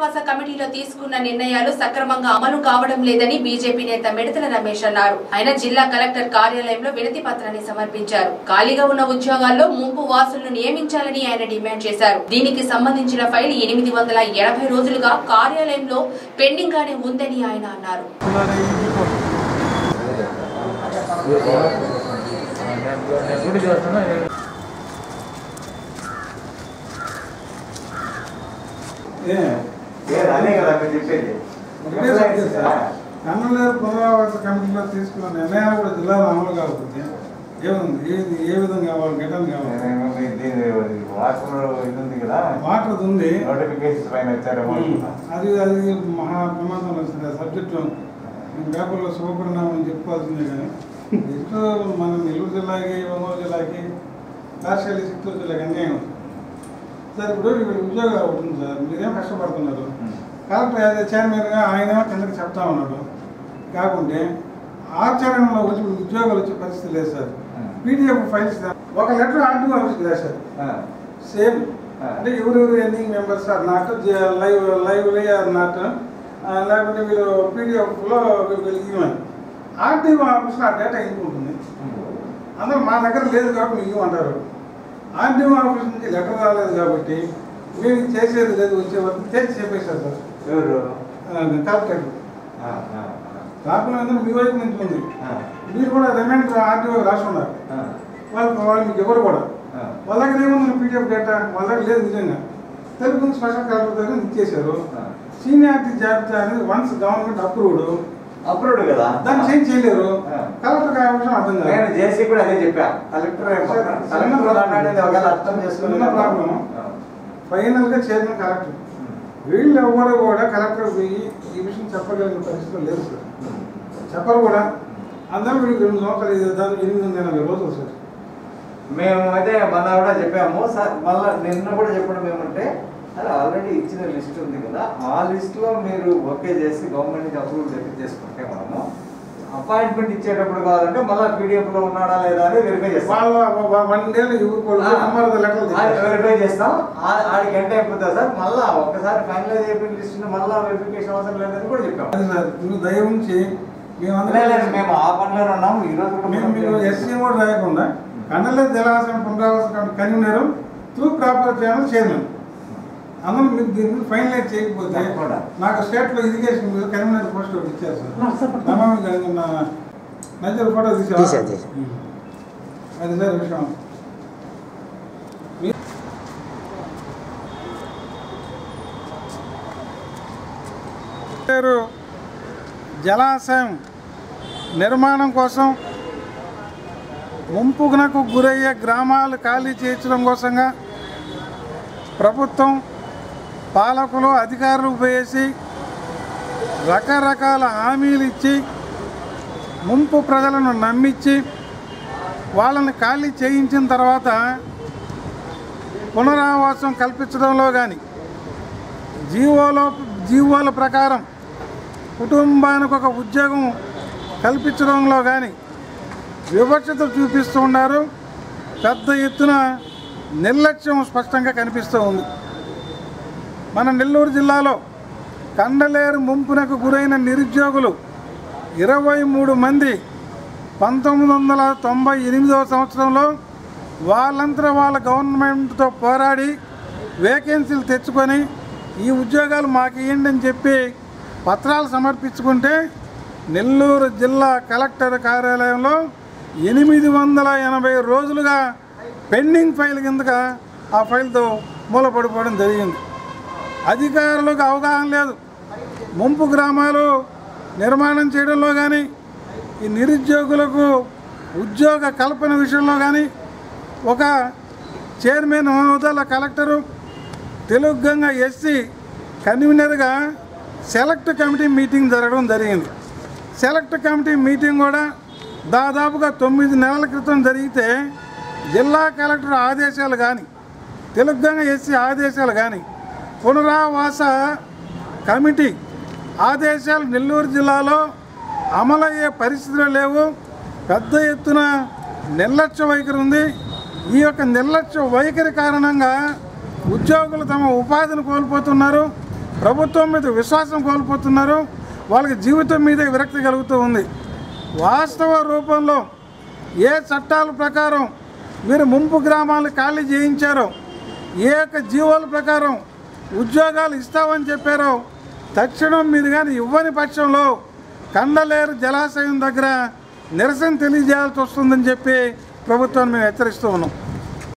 పునరావాస కమిటీలో తీసుకున్న నిర్ణయాలు సక్రమంగా అమలు కావడం లేదని బీజేపీ నేత మిడతల రమేష్ అన్నారు ఆయన జిల్లా కలెక్టర్ కార్యాలయంలో వినతి పత్రాన్ని సమర్పించారు ఖాళీగా ఉన్న ఉద్యోగాల్లో ముంపు వాసులను నియమించాలని ఆయన డిమాండ్ చేశారు దీనికి సంబంధించిన ఫైల్ ఎనిమిది వందల ఎనభై రోజులుగా కార్యాలయంలో పెండింగ్ గానే ఉందని ఆయన అన్నారు అదే కదా మీరు చెప్పేది ఒకటే సబ్జెక్ట్ సార్ కన్నలేరు పునరావాస కమిటీలో తీసుకున్న నిర్ణయాలు కూడా జిల్లాలో అమలు కాకపోతే ఏముంది ఏది ఏ విధంగా కావాలి గిటన్ కావాలి వాటర్ ఇది ఉంది కదా వాటర్ ఉంది నోటిఫికేషన్స్ పైన వచ్చారేమో అనుకున్నా. అది అది మహా ప్రమాదం వస్తుంది సబ్జెక్టు పేపర్లో శుభపరిణామం చెప్పుకోవాల్సిందే కానీ ఇటు మన నెల్లూరు జిల్లాకి ఒంగోలు జిల్లాకి రాజశాలి చిత్తూరు జిల్లాకి అన్యాయం సార్ ఇప్పుడు ఇక్కడ ఉద్యోగాలు ఒకటి ఉంది సార్ మీరేం కష్టపడుతున్నారు కలెక్టర్ యాజ్ చైర్మన్గా ఆయన కిందకి చెప్తా ఉన్నాడు కాకుంటే ఆచరణలో వచ్చి ఉద్యోగాలు వచ్చే పరిస్థితి లేదు సార్ పీడిఎఫ్ ఫైల్స్ ఒక లెటర్ ఆర్టీఓ ఆఫీస్కి రాశారు ఆ, సేమ్ అంటే ఎవరెవరు ఎన్నింగ్ members are not live lively are not లేకపోతే వీళ్ళు పీడిఎఫ్లో వీళ్ళు ఇవ్వమని ఆర్టీఓ ఆఫీస్లో ఆ డేటా ఎందుకు ఉంటుంది అందరూ మా దగ్గర లేదు కాబట్టి మీరు ఇవ్వమంటారు ఆర్టీఓ ఆఫీస్ నుంచి లెటర్ రాలేదు కాబట్టి మేము చేసేది లేదు వచ్చే వరకు చేసి చెప్పేశారు సార్ ఎవరు కలెక్టర్ ఆ, ఆ, రాకుండా ఏంటంటే మీ వైపు నుంచి ఉంది ఆ, మీరు కూడా రిమైండర్ ఆర్టీఓ రాసి ఉన్నారు ఆ, వాళ్ళు వాళ్ళు మీకు ఎవరు కూడా ఆ. వాళ్ళ దగ్గర ఏముంది పీడిఎఫ్ డేటా వాళ్ళ దగ్గర లేదు నిజంగా తెలుగు స్పెషల్ కలెక్టర్ దగ్గర ఇచ్చేశారు ఆ. సీనియారిటీ జాబితా అనేది వన్స్ గవర్నమెంట్ అప్రూవ్డ్ అప్రూవ్డ్ కదా దాన్ని చేంజ్ చేయలేరు ఆ. కలెక్టర్ ఆ విషయం అర్థం నేను కాదు జేసీ కూడా అదే చెప్పా కలెక్టర్ కలెక్టర్ మాట్లాడేది ఒకవేళ అర్థం చేసుకుని చిన్న ప్రాబ్లం. ఫైనల్ గా చైర్మన్ కలెక్టర్ వీళ్ళు ఎవరు కూడా కలెక్టర్ పోయి ఈ విషయం చెప్పగలిగిన పరిస్థితులు లేదు సార్ చెప్పరు కూడా అందరూ వీళ్ళకి రెండు సంవత్సరాలు ఇది దాదాపు ఎనిమిది వందల ఎనభై రోజులు సార్ మేము అయితే మన కూడా చెప్పాము సార్ మళ్ళీ నిన్న కూడా చెప్పడం ఏమంటే అదే ఆల్రెడీ ఇచ్చిన లిస్ట్ ఉంది కదా ఆ లిస్ట్ లో మీరు ఓకే చేసి గవర్నమెంట్ నుంచి అప్రూవల్ తెప్పించేసుకుంటే మనము అపాయింట్మెంట్ ఇచ్చేటప్పుడు కావాలంటే మళ్ళీ పీడిఎఫ్ లో ఉన్నాడా లేదా అని వెరిఫై చేస్తాం వాళ్ళ వన్ డేలో ఎవరు కూడా నెంబర్ లెక్కలు వెరిఫై చేస్తాం ఆ- ఆడికి ఎంత అయిపోతుంది సార్ మళ్ళీ ఒక్కసారి ఫైనలైజ్ అయిపోయిన లిస్ట్ మళ్ళీ వెరిఫికేషన్ అవసరం లేదని కూడా చెప్పాం అది సార్ మీరు దయ ఉంచి లేదు, లేదు, మేమందరం మేము ఆ పనిలోనే ఉన్నాము ఈ రోజు కూడా మేము మనం మీకు ఎస్సీ కూడా రాయకుండా కండలే జలాశయం పునరావాస convener through proper channel chairman అందరూ మీరు దీన్ని ఫైనలైజ్ చేయకపోతే తప్పకుండా. నాకు స్టేట్లో ఇరిగేషన్ మీద కన్వీనర్ పోస్ట్ ఒకటి ఇచ్చారు సార్ నమామి గంగ నా నజర్ ఫోటో తీసా, తీసా తీసా. అది సార్ విషయం మీ- పేరు జలాశయం నిర్మాణం కోసం ముంపునకు గురయ్యే గ్రామాలు ఖాళీ చేయించడం కోసంగా ప్రభుత్వం పాలకులు అధికారులు వేసి రకరకాల హామీలు ఇచ్చి ముంపు ప్రజలను నమ్మించి వాళ్ళని ఖాళీ చేయించిన తర్వాత పునరావాసం కల్పించడంలో కానీ జీవోలో జీవోల ప్రకారం కుటుంబానికి ఒక ఉద్యోగం కల్పించడంలో కానీ వివక్షత చూపిస్తూ ఉన్నారు పెద్ద ఎత్తున నిర్లక్ష్యం స్పష్టంగా కనిపిస్తూ ఉంది మన నెల్లూరు జిల్లాలో కండలేరు ముంపునకు గురైన నిరుద్యోగులు ఇరవై మూడు మంది పంతొమ్మిది వందల తొంభై ఎనిమిదవ సంవత్సరంలో వాళ్ళంతా వాళ్ళ గవర్నమెంట్తో పోరాడి వేకెన్సీలు తెచ్చుకొని ఈ ఉద్యోగాలు మాకు ఇవ్వండి అని చెప్పి పత్రాలు సమర్పించుకుంటే నెల్లూరు జిల్లా కలెక్టర్ కార్యాలయంలో ఎనిమిది వందల ఎనభై రోజులుగా పెండింగ్ ఫైల్ కిందగా ఆ ఫైల్తో మూలపడిపోవడం జరిగింది అధికారులకు అవగాహన లేదు ముంపు గ్రామాలు నిర్మాణం చేయడంలో కానీ ఈ నిరుద్యోగులకు ఉద్యోగ కల్పన విషయంలో కానీ ఒక చైర్మన్ హోదాల కలెక్టరు తెలుగు గంగ ఎస్సీ కన్వీనర్గా సెలెక్ట్ కమిటీ మీటింగ్ జరగడం జరిగింది సెలెక్ట్ కమిటీ మీటింగ్ కూడా దాదాపుగా తొమ్మిది నెలల క్రితం జరిగితే జిల్లా కలెక్టర్ ఆదేశాలు కానీ తెలుగు గంగ ఎస్సీ ఆదేశాలు కానీ పునరావాస కమిటీ ఆదేశాలు నెల్లూరు జిల్లాలో అమలయ్యే పరిస్థితులు లేవు పెద్ద ఎత్తున నిర్లక్ష్య వైఖరి ఉంది ఈ యొక్క నిర్లక్ష్య వైఖరి కారణంగా ఉద్యోగులు తమ ఉపాధిని కోల్పోతున్నారు ప్రభుత్వం మీద విశ్వాసం కోల్పోతున్నారు వాళ్ళకి జీవితం మీదే విరక్తి కలుగుతూ ఉంది వాస్తవ రూపంలో ఏ చట్టాల ప్రకారం మీరు ముంపు గ్రామాలు ఖాళీ చేయించారో ఏ యొక్క జీవోల ప్రకారం ఉద్యోగాలు ఇస్తామని చెప్పారో తక్షణం మీరు కానీ ఇవ్వని పక్షంలో కండలేరు జలాశయం దగ్గర నిరసన తెలియజేయాల్సి వస్తుందని చెప్పి ప్రభుత్వాన్ని మేము హెచ్చరిస్తూ ఉన్నాం